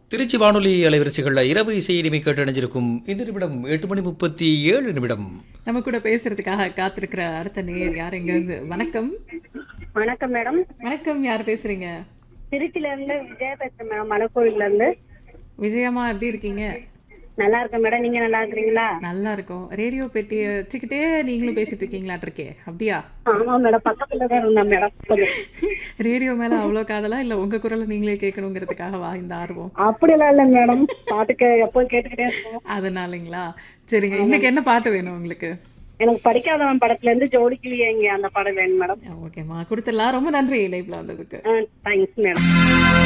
திருச்சி வானொலி அலைவரிசைகளில் இரவு இசை இனிமை கேட்டு அணிஞ்சிருக்கும் இந்த நிமிடம் எட்டு மணி முப்பத்தி ஏழு நிமிடம் நம்ம கூட பேசுறதுக்காக காத்திருக்கிற அடுத்த நேயர் யார் எங்க இருந்து வணக்கம் வணக்கம் மேடம் வணக்கம் யார் பேசுறீங்க திருச்சில இருந்து விஜயா பேசுறேன் மேடம் மலைக்கோயில்ல இருந்து விஜயம்மா எப்படி இருக்கீங்க நல்லா இருக்கேன் மேடம் நீங்க நல்லா இருக்கிறீங்களா நல்லா இருக்கோம் ரேடியோ பெட்டியை வச்சுக்கிட்டே நீங்களும் பேசிட்டு இருக்கீங்களாட்டு இருக்கே அப்படியா ஆமா மேடம் பக்கத்துல தான் இருந்தேன் மேடம் கொஞ்சம் ரேடியோ மேல அவ்வளோ காதலா இல்ல உங்க குரலை நீங்களே கேட்கணுங்கிறதுக்காகவா இந்த ஆர்வம் அப்படிலாம் இல்ல மேடம் பாட்டுக்கு எப்போ கேட்டுக்கிட்டே இருக்கோம் அதனாலங்களா சரிங்க இன்னைக்கு என்ன பாட்டு வேணும் உங்களுக்கு எனக்கு படிக்காதவன் படத்துல இருந்து ஜோடிக்கிளியே இங்க அந்த படம் வேணும் மேடம் ஓகேம்மா கொடுத்துடலாம் ரொம்ப நன்றி லைவ்ல வந்ததுக்கு தேங்க்ஸ் மேடம்